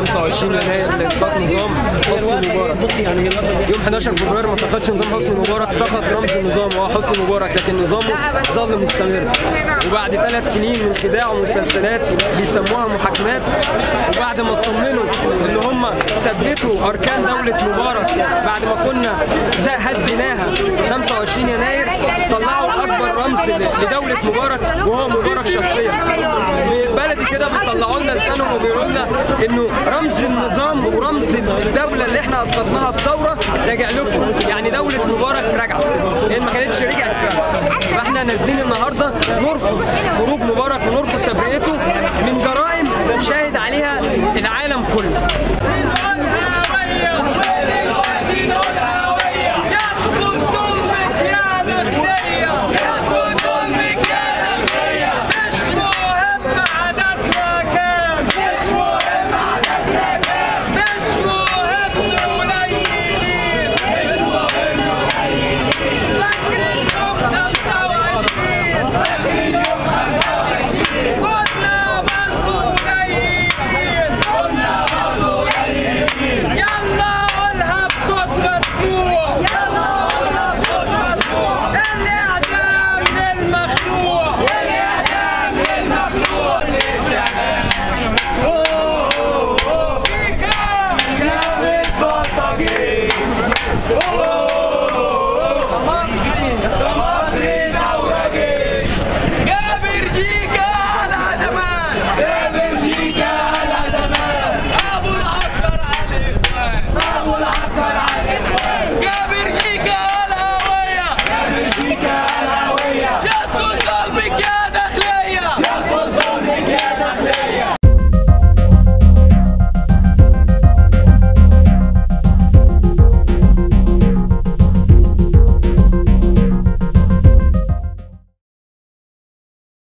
25 يناير لاسقاط نظام حسني مبارك يوم 11 فبراير ما سقطش نظام حسني مبارك سقط رمز النظام وهو حسني مبارك لكن نظامه ظل مستمر وبعد ثلاث سنين من خداع ومسلسلات بيسموها محاكمات وبعد ما اطمنوا ان هم ثبتوا اركان دوله مبارك بعد ما كنا ز- هزيناها في 25 يناير طلعوا اكبر رمز ل- لدوله مبارك وهو مبارك شخصيا بلدي كده بيطلعوا لنا لسانهم وبيقولوا لنا انه رمز النظام ورمز الدوله اللي احنا اسقطناها بثوره راجع لكم يعني دوله مبارك راجعه هي ما كانتش رجعت فعلا فاحنا نازلين النهارده نرفض خروج مبارك ونرفض تبرئته من جرائم شاهد عليها العالم كله